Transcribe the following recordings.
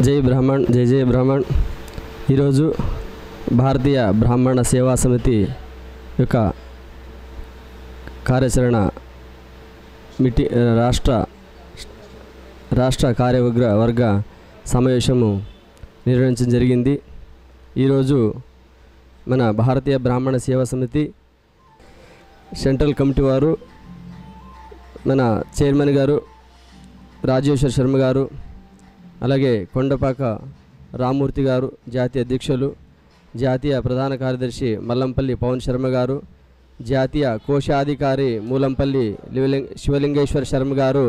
జై బ్రాహ్మణ్ జై జై బ్రాహ్మణ్ ఈరోజు భారతీయ బ్రాహ్మణ సేవా సమితి యొక్క కార్యాచరణ మిటి రాష్ట్ర రాష్ట్ర కార్యవర్గ వర్గ సమావేశము నిర్వహించడం జరిగింది ఈరోజు మన భారతీయ బ్రాహ్మణ సేవా సమితి సెంట్రల్ కమిటీ వారు మన చైర్మన్ గారు రాజేశ్వర్ శర్మ గారు అలాగే కొండపాక రామూర్తి గారు జాతీయ అధ్యక్షులు జాతీయ ప్రధాన కార్యదర్శి మల్లంపల్లి పవన్ శర్మ గారు జాతీయ కోశాధికారి మూలంపల్లి లివలింగ శివలింగేశ్వర శర్మ గారు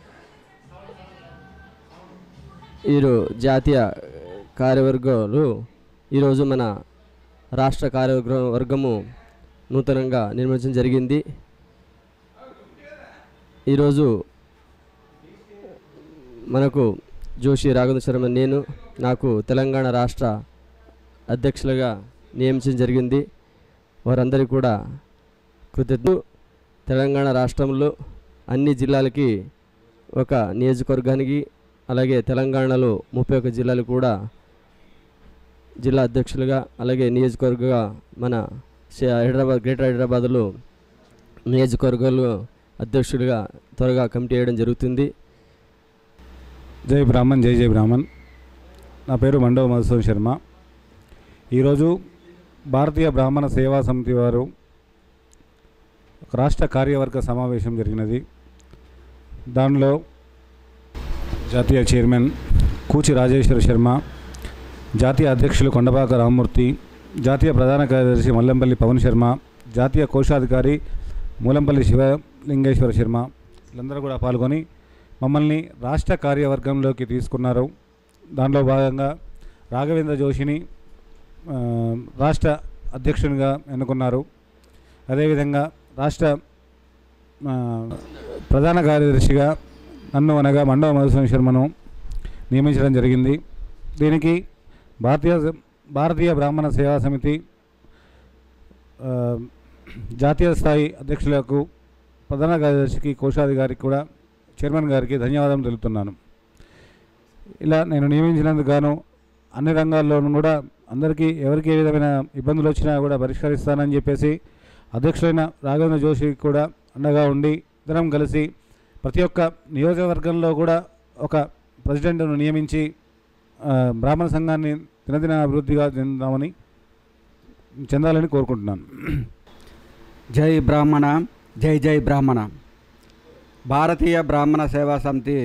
వీరు జాతీయ కార్యవర్గాలు ఈరోజు మన రాష్ట్ర కార్యవర్గ వర్గము నూతనంగా నిర్మించడం జరిగింది ఈరోజు మనకు జోషి రాఘవేంద్ర శర్మ నేను నాకు తెలంగాణ రాష్ట్ర అధ్యక్షులుగా నియమించడం జరిగింది వారందరికీ కూడా కృతజ్ఞ తెలంగాణ రాష్ట్రంలో అన్ని జిల్లాలకి ఒక నియోజకవర్గానికి అలాగే తెలంగాణలో ముప్పై ఒక్క జిల్లాలు కూడా జిల్లా అధ్యక్షులుగా అలాగే నియోజకవర్గగా మన శ- హైదరాబాద్ గ్రేటర్ హైదరాబాద్లో నియోజకవర్గాలు అధ్యక్షులుగా త్వరగా కమిటీ వేయడం జరుగుతుంది జై బ్రాహ్మణ్ జై జై బ్రాహ్మణ్ నా పేరు మండవ మధుసూదన్ శర్మ ఈరోజు భారతీయ బ్రాహ్మణ సేవా సమితి వారు ఒక రాష్ట్ర కార్యవర్గ సమావేశం జరిగినది దానిలో జాతీయ చైర్మన్ కూచి రాజేశ్వర శర్మ జాతీయ అధ్యక్షులు కొండపాక రామ్మూర్తి జాతీయ ప్రధాన కార్యదర్శి మల్లంపల్లి పవన్ శర్మ జాతీయ కోశాధికారి మూలంపల్లి శివలింగేశ్వర శర్మ వీళ్ళందరూ కూడా పాల్గొని మమ్మల్ని రాష్ట్ర కార్యవర్గంలోకి తీసుకున్నారు దానిలో భాగంగా రాఘవేంద్ర జోషిని ఆ, రాష్ట్ర అధ్యక్షునిగా ఎన్నుకున్నారు అదేవిధంగా రాష్ట్ర ఆ, ప్రధాన కార్యదర్శిగా నన్ను అనగా మండవ మధుసూదన్ శర్మను నియమించడం జరిగింది దీనికి భారతీయ భారతీయ బ్రాహ్మణ సేవా సమితి ఆ, జాతీయ స్థాయి అధ్యక్షులకు ప్రధాన కార్యదర్శికి కోశాధికారికి కూడా చైర్మన్ గారికి ధన్యవాదాలు తెలుపుతున్నాను ఇలా నేను నియమించినందుకు గాను అన్ని రంగాల్లోనూ కూడా అందరికీ ఎవరికి ఏ విధమైన ఇబ్బందులు వచ్చినా కూడా పరిష్కరిస్తానని చెప్పేసి అధ్యక్షుడైన రాఘవేంద్ర జోషికి కూడా అండగా ఉండి ఇద్దరం కలిసి ప్రతి ఒక్క నియోజకవర్గంలో కూడా ఒక ప్రెసిడెంట్ను నియమించి ఆ, బ్రాహ్మణ సంఘాన్ని దినదిన అభివృద్ధిగా చెందామని చెందాలని కోరుకుంటున్నాను జై బ్రాహ్మణ జై జై బ్రాహ్మణ భారతీయ బ్రాహ్మణ సేవా సమితి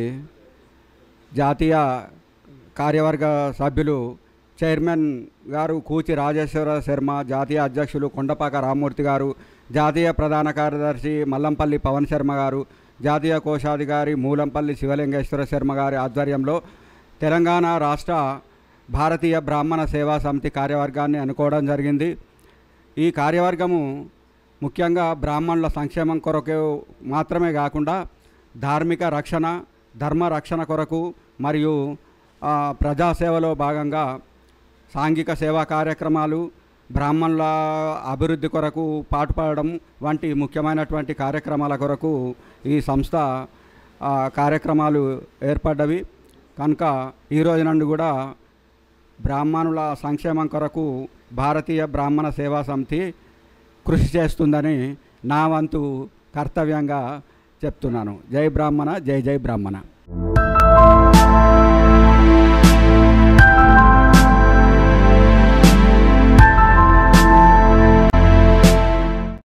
జాతీయ కార్యవర్గ సభ్యులు చైర్మన్ గారు కూచి రాజేశ్వర శర్మ జాతీయ అధ్యక్షులు కొండపాక రామ్మూర్తి గారు జాతీయ ప్రధాన కార్యదర్శి మల్లంపల్లి పవన్ శర్మ గారు జాతీయ కోశాధికారి మూలంపల్లి శివలింగేశ్వర శర్మ గారి ఆధ్వర్యంలో తెలంగాణ రాష్ట్ర భారతీయ బ్రాహ్మణ సేవా సమితి కార్యవర్గాన్ని అనుకోవడం జరిగింది ఈ కార్యవర్గము ముఖ్యంగా బ్రాహ్మణుల సంక్షేమం కొరకు మాత్రమే కాకుండా ధార్మిక రక్షణ ధర్మ రక్షణ కొరకు మరియు ఆ, ప్రజాసేవలో భాగంగా సాంఘిక సేవా కార్యక్రమాలు బ్రాహ్మణుల అభివృద్ధి కొరకు పాటుపడడం వంటి ముఖ్యమైనటువంటి కార్యక్రమాల కొరకు ఈ సంస్థ ఆ, కార్యక్రమాలు ఏర్పడ్డవి కనుక ఈ రోజు నుండి కూడా బ్రాహ్మణుల సంక్షేమం కొరకు భారతీయ బ్రాహ్మణ సేవా సమితి కృషి చేస్తుందని నా వంతు కర్తవ్యంగా చెప్తున్నాను జై బ్రాహ్మణ జై జై బ్రాహ్మణ